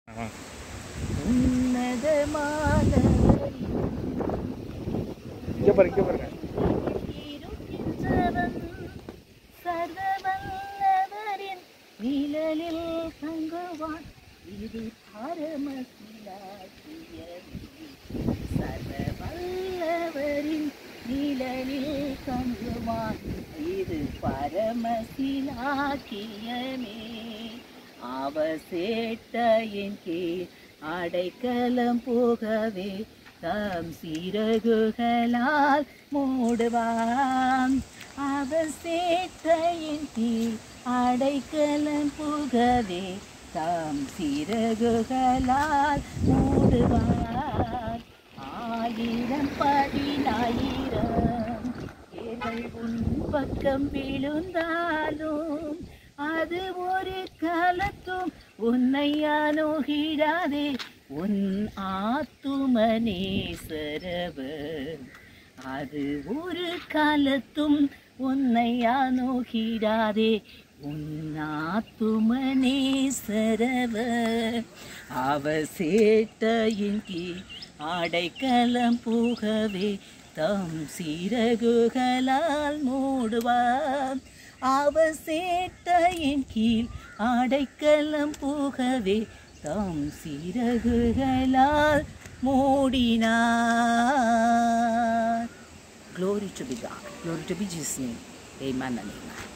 உன்னதமான இங்கே பாருங்க இங்கே பாருங்க இருக்கின்றவன் சர்வவல்லவரின் நிழலில் தங்குவான் இது பரமசிலாக்கியது சர்வவல்லவரின் நிழலில் தங்குவான் இது பரமசிலாக்கியமே அவசேட்டையின் கீழ் அடைக்கலம் போகவே தம் சிறகுகளால் மூடுவான் அவசேட்டையின் கீழ் அடைக்கலம் புகவே தாம் சிறகுகளால் மூடுவார் ஆயிரம் பதினாயிரம் ஏழை உன் பக்கம் விழுந்தாலும் அது ஒரு காலத்தும் உன்னை அணுகிடாதே உன் ஆத்துமனேசரவர் அது ஒரு காலத்தும் உன்னை அணுகிடாதே உன் ஆத்துமனேசரவர் அவ சேட்டையின் கீழ் அடைக்கலம் புகவே தம் சிறகுகளால் மூடுவார் அவ சேட்டையின் கீழ் அடைக்கலம் புகவே தம் சிறகுகளால் மூடினார் Glory to be God. Glory to be Jesus' name. Amen and amen.